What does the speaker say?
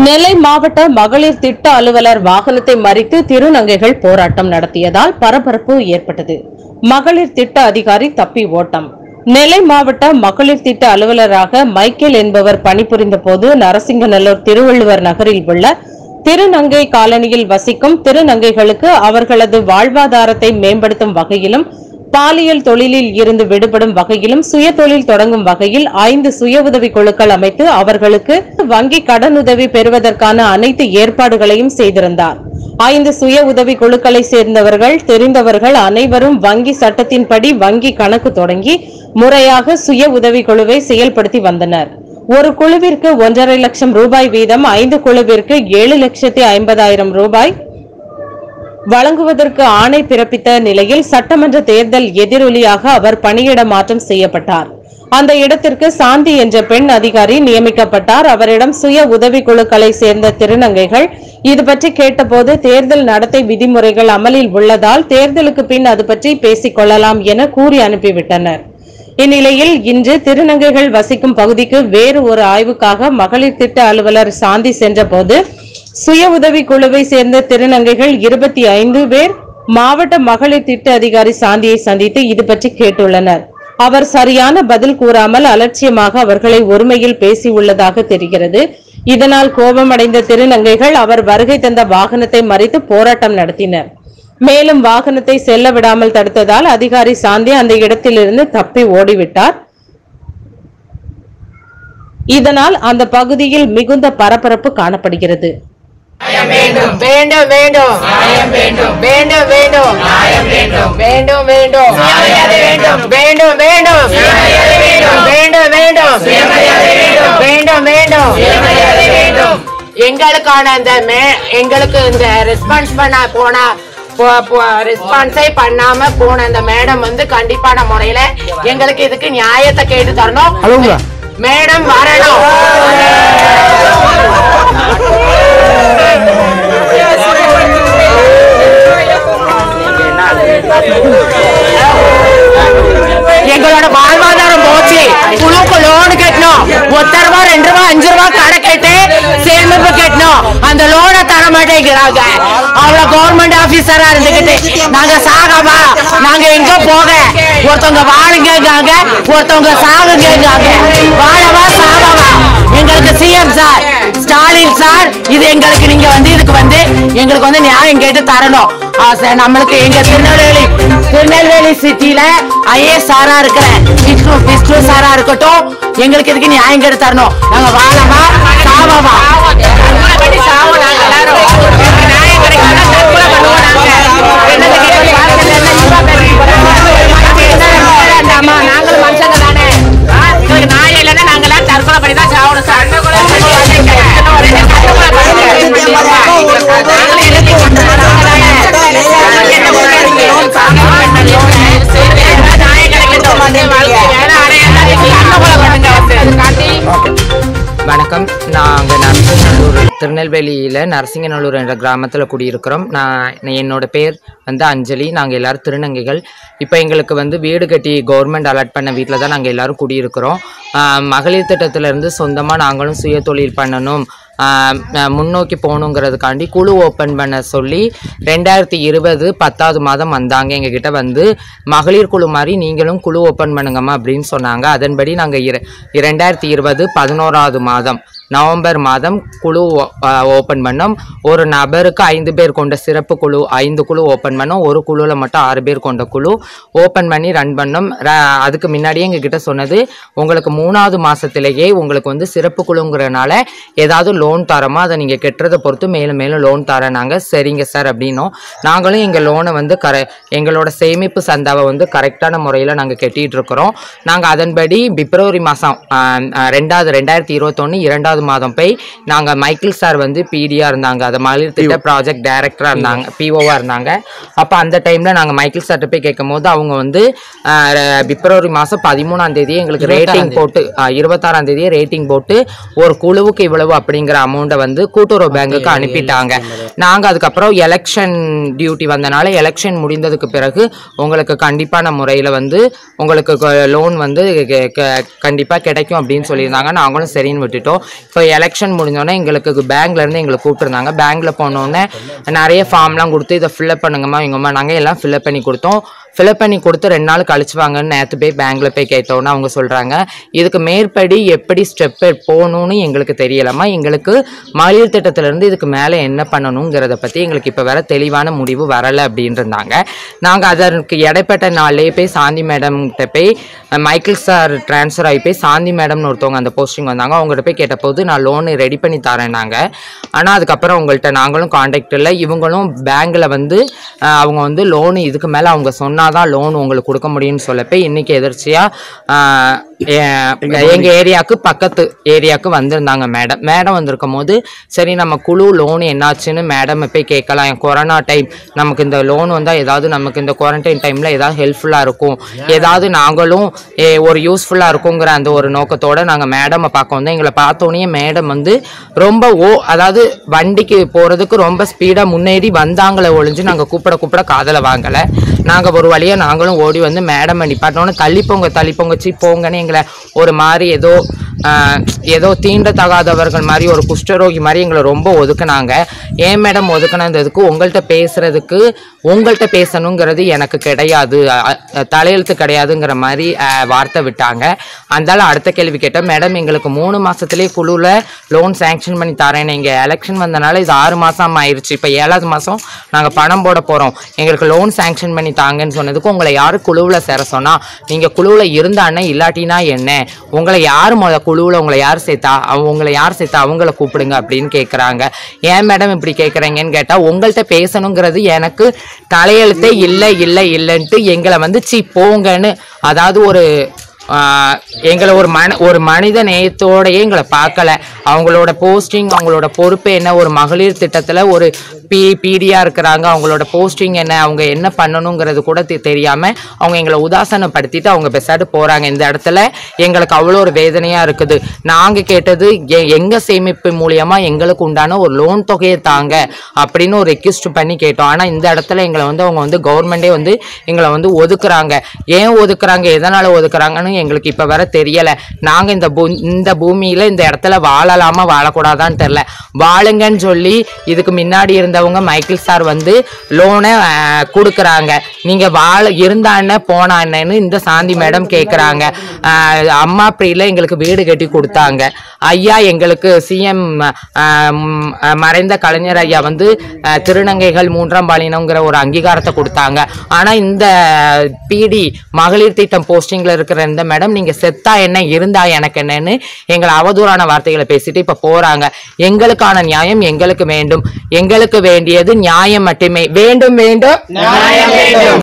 நெல்லை மாவட்ட மகளிர் திட்ட அலுவலர் வாகனத்தை மறித்து திருநங்கைகள் போராட்டம் நடத்தியதால் பரபரப்பு ஏற்பட்டது மகளிர் திட்ட அதிகாரி தப்பி ஓட்டம் நெல்லை மாவட்ட மகளிர் திட்ட அலுவலராக மைக்கேல் என்பவர் பணிபுரிந்த போது நரசிங்கநல்லூர் திருவள்ளுவர் நகரில் உள்ள திருநங்கை காலனியில் வசிக்கும் திருநங்கைகளுக்கு அவர்களது வாழ்வாதாரத்தை மேம்படுத்தும் வகையிலும் பாலியல் தொழிலில் இருந்து விடுபடும் வகையிலும் சுய தொழில் தொடங்கும் வகையில் ஐந்து சுய உதவி குழுக்கள் அமைத்து அவர்களுக்கு வங்கி கடனுதவி பெறுவதற்கான அனைத்து ஏற்பாடுகளையும் செய்திருந்தார் ஐந்து சுய உதவி குழுக்களை சேர்ந்தவர்கள் தெரிந்தவர்கள் அனைவரும் வங்கி சட்டத்தின்படி வங்கி கணக்கு தொடங்கி முறையாக சுய உதவி குழுவை செயல்படுத்தி வந்தனர் ஒரு குழுவிற்கு ஒன்றரை லட்சம் ரூபாய் வீதம் ஐந்து குழுவிற்கு ஏழு லட்சத்தி ஐம்பதாயிரம் ரூபாய் வழங்குவதற்கு ஆணை பிறப்பித்த நிலையில் சட்டமன்ற தேர்தல் எதிரொலியாக அவர் பணியிட மாற்றம் செய்யப்பட்டார் அந்த இடத்திற்கு சாந்தி என்ற பெண் அதிகாரி நியமிக்கப்பட்டார் அவரிடம் சுய உதவி குழுக்களை சேர்ந்த திருநங்கைகள் இது பற்றி கேட்டபோது தேர்தல் நடத்தை விதிமுறைகள் அமலில் உள்ளதால் தேர்தலுக்கு பின் அது பற்றி பேசிக் கொள்ளலாம் என கூறி அனுப்பிவிட்டனர் இந்நிலையில் இன்று திருநங்கைகள் வசிக்கும் பகுதிக்கு வேறு ஒரு ஆய்வுக்காக மகளிர் திட்ட அலுவலர் சாந்தி சென்றபோது சுய உதவி குழுவை சேர்ந்த திருநங்கைகள் இருபத்தி ஐந்து பேர் மாவட்ட மகளிர் திட்ட அதிகாரி சாந்தியை சந்தித்து இது பற்றி கேட்டுள்ளனர் அவர் சரியான பதில் கூறாமல் அலட்சியமாக அவர்களை ஒருமையில் பேசியுள்ளதாக தெரிகிறது இதனால் கோபமடைந்த திருநங்கைகள் அவர் வருகை தந்த வாகனத்தை மறித்து போராட்டம் நடத்தினர் மேலும் வாகனத்தை செல்ல விடாமல் தடுத்ததால் அதிகாரி சாந்தி அந்த இடத்திலிருந்து தப்பி ஓடிவிட்டார் இதனால் அந்த பகுதியில் மிகுந்த பரபரப்பு காணப்படுகிறது வேண்டும் வேண்டும் வேண்டும் வேண்டும் வேண்டும் வேண்டும் வேண்டும் வேண்டும் வேண்டும் வேண்டும் வேண்டும் வேண்டும் வேண்டும் எங்களுக்கான அந்த மே- எங்களுக்கு இந்த ரெஸ்பான்ஸ் பண்ண போன ரெஸ்பான்ஸே பண்ணாம போன அந்த மேடம் வந்து கண்டிப்பான முறையில எங்களுக்கு இதுக்கு நியாயத்தை கேட்டு தரணும் மேடம் வரணும் எங்களோட வாழ்வாதாரம் போச்சு குழுக்கு லோன் கட்டணும் ஒத்த ரூபா ரெண்டு ரூபா அஞ்சு ரூபா கடை கேட்டு சேமிப்பு கட்டணும் அந்த லோனை தர மாட்டேங்கிறாங்க அவ்வளவு கவர்மெண்ட் ஆபீசரா இருந்துகிட்டு நாங்க சாகவா நாங்க எங்க போக ஒருத்தவங்க வாழுங்காங்க ஒருத்தவங்க சாகுங்காங்க வாழவா சாகவா எங்களுக்கு சிஎம் சார் ஸ்டாலின் சார் இது எங்களுக்கு நீங்க வந்து இதுக்கு வந்து எங்களுக்கு வந்து நியாயம் கேட்டு தரணும் ஆ, சார், நம்மளுக்கு எங்க திருநெல்வேலி திருநெல்வேலி சிட்டில ஐஏஎஸ் சாரா இருக்கிற விஷ்ணு விஷ்ணு சாரா இருக்கட்டும் எங்களுக்கு இதுக்கு நியாயம் கேட்டு தரணும் நாங்க வாழவா சாவவா சாவோம் நாங்க எல்லாரும் எங்களுக்கு நியாயம் கிடைக்காம தற்கொலை பண்ணுவோம் நாங்க. என்னதுக்கு இப்படி வாழ்க்கையில என்ன இவ்வளவு பேர் போறாங்க? நாங்க என்ன அந்த அம்மா, நாங்களும் மனுஷங்க தானே ஆ, எங்களுக்கு நியாயம் இல்லைன்னா நாங்க எல்லாரும் தற்கொலை பண்ணி தான் சாவணும் சார் தற்கொலை பண்ணுங்க. நாங்களே எல்லாத்தையும் பண்றோம். நாங்க தானே. நாங்க என்ன பண்றோம்? சாமி பண்ணணும். சரி, ஏதாவது நியாயம் கிடைக்கட்டும். வாழ்க்கை வேணாம், ஆனா எல்லாத்தையும் தற்கொலை பண்ணுங்க வந்து. காட்டி வணக்கம் நாங்கள் நரசிங்கநல்லூர் திருநெல்வேலியில் நரசிங்கநல்லூர் என்ற கிராமத்தில் குடியிருக்கிறோம் நான் என்னோட பேர் வந்து அஞ்சலி நாங்கள் எல்லாரும் திருநங்கைகள் இப்போ எங்களுக்கு வந்து வீடு கட்டி கவர்மெண்ட் அலாட் பண்ண வீட்டில் தான் நாங்கள் எல்லாரும் குடியிருக்கிறோம் ஆஹ் மகளிர் திட்டத்திலேருந்து சொந்தமாக நாங்களும் சுய தொழில் பண்ணணும் ஆஹ் ஆஹ் முன்னோக்கி போகணுங்கிறதுக்காண்டி குழு ஓப்பன் பண்ண சொல்லி ரெண்டாயிரத்தி இருபது பத்தாவது மாதம் வந்தாங்க எங்ககிட்ட வந்து மகளிர் குழு மாதிரி நீங்களும் குழு ஓப்பன் பண்ணுங்கம்மா அப்படின்னு சொன்னாங்க அதன்படி நாங்கள் இர இரண்டாயிரத்தி இருபது பதினோராவது மாதம் நவம்பர் மாதம் குழு ஓப்பன் பண்ணோம் ஒரு நபருக்கு ஐந்து பேர் கொண்ட சிறப்பு குழு ஐந்து குழு ஓப்பன் பண்ணோம் ஒரு குழுவில் மட்டும் ஆறு பேர் கொண்ட குழு ஓப்பன் பண்ணி ரன் பண்ணோம் ர- அதுக்கு முன்னாடியே எங்ககிட்ட சொன்னது உங்களுக்கு மூணாவது மாதத்திலேயே உங்களுக்கு வந்து சிறப்பு குழுங்கிறனால ஏதாவது லோன் தரமா அதை நீங்கள் கெட்டுறதை பொறுத்து மேலும் மேலும் லோன் தரேனாங்க சரிங்க சார் அப்படின்னோம் நாங்களும் எங்கள் லோனை வந்து கர எங்களோட சேமிப்பு சந்தாவை வந்து கரெக்டான முறையில் நாங்கள் கட்டிட்டு இருக்கிறோம் நாங்கள் அதன்படி பிப்ரவரி மாதம் ரெண்டாவது ரெண்டாயிரத்தி இருபத்தொன்று இரண்டாவது மாதம் போய் நாங்கள் மைக்கேல் சார் வந்து பிடியாக இருந்தாங்க அது மகளிர் திட்ட ப்ராஜெக்ட் டைரக்டராக இருந்தாங்க பிஓவாக இருந்தாங்க அப்போ அந்த டைமில் நாங்கள் மைக்கேல் சார்ட்ட போய் கேட்கும் போது அவங்க வந்து ஆஹ், ர- பிப்ரவரி மாதம் பதிமூணாம் தேதி எங்களுக்கு ரேட்டிங் போட்டு ஆஹ், இருபத்தாறாம் தேதியே ரேட்டிங் போட்டு ஒரு குழுவுக்கு இவ்வளவு அப்படிங்கிற அமௌண்ட்டை வந்து கூட்டுறவு பேங்குக்கு அனுப்பிட்டாங்க நாங்கள் அதுக்கப்புறம் எலெக்ஷன் டியூட்டி வந்தனால எலெக்ஷன் முடிந்ததுக்கு பிறகு உங்களுக்கு கண்டிப்பான முறையில் வந்து உங்களுக்கு லோன் வந்து கண்டிப்பாக கிடைக்கும் அப்படின்னு சொல்லியிருந்தாங்க நாங்களும் சரின்னு விட்டுட்டோம் இப்போ எலெக்ஷன் முடிஞ்சோடனே எங்களுக்கு பேங்க்ல இருந்து எங்களுக்கு கூப்பிட்டுருந்தாங்க பேங்க்ல போனோடனே நிறைய ஃபார்ம்லாம் கொடுத்து இதை ஃபில்அப் பண்ணுங்கம்மா இவங்கம்மா நாங்கள் எல்லாம் ஃபில்அப் பண்ணி கொடுத்தோம் ஃபில்அப் பண்ணி கொடுத்து ரெண்டு நாள் கழிச்சு வாங்கன்னு நேற்று போய் பேங்க்ல போய் கேட்டோன்னு அவங்க சொல்றாங்க இதுக்கு மேற்படி எப்படி ஸ்டெப் போகணும்னு எங்களுக்கு தெரியலம்மா எங்களுக்கு மகளிர் திட்டத்துல இருந்து இதுக்கு மேலே என்ன பண்ணணுங்கிறத பற்றி எங்களுக்கு இப்போ வர தெளிவான முடிவு வரலை அப்படின்னு இருந்தாங்க நாங்கள் அதற்கு இடைப்பட்ட நாள்லேயே போய் சாந்தி மேடம்கிட்ட போய் அஹ், மைக்கேல் சார் ட்ரான்ஸ்ஃபர் ஆகி போய் சாந்தி மேடம்னு ஒருத்தவங்க அந்த போஸ்டிங் வந்தாங்க அவங்ககிட்ட போய் கேட்டபோது நான் லோன் ரெடி பண்ணி தரேன் நாங்கள் ஆனால் அதுக்கப்புறம் உங்கள்கிட்ட நாங்களும் காண்டாக்ட் இல்லை இவங்களும் பேங்க்கில் வந்து அஹ், அவங்க வந்து லோன் இதுக்கு மேலே அவங்க சொன்னாதான் லோன் உங்களுக்கு கொடுக்க முடியும்னு சொல்லப்போ இன்னைக்கு எதிர்ச்சியாக எங்கள் ஏரியாவுக்கு பக்கத்து ஏரியாவுக்கு வந்திருந்தாங்க மேடம் மேடம் வந்திருக்கும் போது சரி நம்ம குழு லோன் என்னாச்சுன்னு மேடம் போய் கேட்கலாம் கொரோனா டைம் நமக்கு இந்த லோன் வந்தால் ஏதாவது நமக்கு இந்த குவாரண்டைன் டைமில் ஏதாவது ஹெல்ப்ஃபுல்லாக இருக்கும் ஏதாவது நாங்களும் ஏ, ஒரு யூஸ்ஃபுல்லாக இருக்குங்கிற அந்த ஒரு நோக்கத்தோட நாங்கள் மேடமை பார்க்க வந்தோம் எங்களை பார்த்தோன்னே மேடம் வந்து ரொம்ப ஓ அதாவது வண்டிக்கு போகிறதுக்கு ரொம்ப ஸ்பீடாக முன்னேறி வந்தாங்களே ஒழிஞ்சு நாங்கள் கூப்பிட கூப்பிட காதலை வாங்கலை நாங்கள் ஒரு வழியாக நாங்களும் ஓடி வந்து மேடம் நிப்பாட்டோன்னு தள்ளி போங்க தள்ளி போங்க சி போங்கன்னு எங்களை ஒரு மாதிரி ஏதோ ஆஹ், ஏதோ தீண்டத்தகாதவர்கள் மாதிரி ஒரு குஷ்டரோகி மாதிரி எங்களை ரொம்ப ஒதுக்குனாங்க ஏன் மேடம் ஒதுக்குனதுக்கு உங்கள்கிட்ட பேசுறதுக்கு உங்கள்கிட்ட பேசணுங்கிறது எனக்கு கிடையாது அ- அ- தலையெழுத்து கிடையாதுங்கிற மாதிரி ஆஹ், வார்த்தை விட்டாங்க அதனால அடுத்த கேள்வி கேட்டேன் மேடம் எங்களுக்கு மூணு மாசத்துலயே குழுவில் லோன் சேங்ஷன் பண்ணி தரேன் இங்கே எலெக்ஷன் வந்தனால இது ஆறு மாசம் ஆயிருச்சு இப்போ ஏழாவது மாசம் நாங்கள் பணம் போட போறோம் எங்களுக்கு லோன் சேங்ஷன் பண்ணி தாங்கன்னு சொன்னதுக்கு உங்களை யாரு குழுவில் சேர சொன்னா நீங்க குழுவில் இருந்தானே இல்லாட்டினா என்ன உங்களை யார் முத குழுவில் உங்களை யார் சேர்த்தா அவங்க உங்களை யார் சேர்த்தா அவங்கள கூப்பிடுங்க அப்படின்னு கேட்குறாங்க ஏன் மேடம் இப்படி கேட்குறீங்கன்னு கேட்டால் உங்கள்கிட்ட பேசணுங்கிறது எனக்கு தலையெழுத்தே இல்லை இல்லை இல்லைன்ட்டு எங்களை வந்து சி போங்கன்னு அதாவது ஒரு ஆஹ் எங்களை ஒரு மன ஒரு மனித நேயத்தோடயே எங்களை பார்க்கல அவங்களோட போஸ்டிங் அவங்களோட பொறுப்பு என்ன ஒரு மகளிர் திட்டத்தில் ஒரு பி பிடியா இருக்கிறாங்க அவங்களோட போஸ்டிங் என்ன அவங்க என்ன பண்ணணுங்கிறது கூட தெ- தெரியாம அவங்க எங்களை உதாசனப்படுத்திட்டு அவங்க பெசாட்டு போறாங்க இந்த இடத்துல எங்களுக்கு அவ்வளோ ஒரு வேதனையா இருக்குது நாங்க கேட்டது எ- எங்க சேமிப்பு மூலியமா எங்களுக்கு உண்டான ஒரு லோன் தொகையை தாங்க அப்படின்னு ஒரு ரெக்வஸ்ட் பண்ணி கேட்டோம் ஆனா இந்த இடத்துல எங்களை வந்து அவங்க வந்து கவர்மெண்டே வந்து எங்களை வந்து ஒதுக்குறாங்க ஏன் ஒதுக்குறாங்க எதனால ஒதுக்குறாங்கன்னு எங்களுக்கு இப்ப வர தெரியல நாங்க இந்த பூ இந்த பூமியில இந்த இடத்துல வாழலாமா வாழக்கூடாதான்னு தெரியல வாழுங்கன்னு சொல்லி இதுக்கு முன்னாடி இருந்தவங்க மைக்கேல் சார் வந்து லோனை கொடுக்குறாங்க நீங்க வாழ இருந்தான்னு போனான்னு இந்த சாந்தி மேடம் கேக்குறாங்க ஆஹ் அம்மா பிரியில எங்களுக்கு வீடு கட்டி கொடுத்தாங்க ஐயா எங்களுக்கு சிஎம் மறைந்த கலைஞர் ஐயா வந்து ஆஹ் திருநங்கைகள் மூன்றாம் பாலினங்கிற ஒரு அங்கீகாரத்தை கொடுத்தாங்க ஆனா இந்த பிடி மகளிர் திட்டம் போஸ்டிங்ல இருக்கிற இந்த மேடம் நீங்க செத்தா என்ன இருந்தா எனக்கு என்னன்னு எங்களை அவதூறான வார்த்தைகளை பேசிட்டு இப்ப போறாங்க எங்களுக்கான நியாயம் எங்களுக்கு வேண்டும் எங்களுக்கு வேண்டியது நியாயம் மட்டுமே வேண்டும் வேண்டும்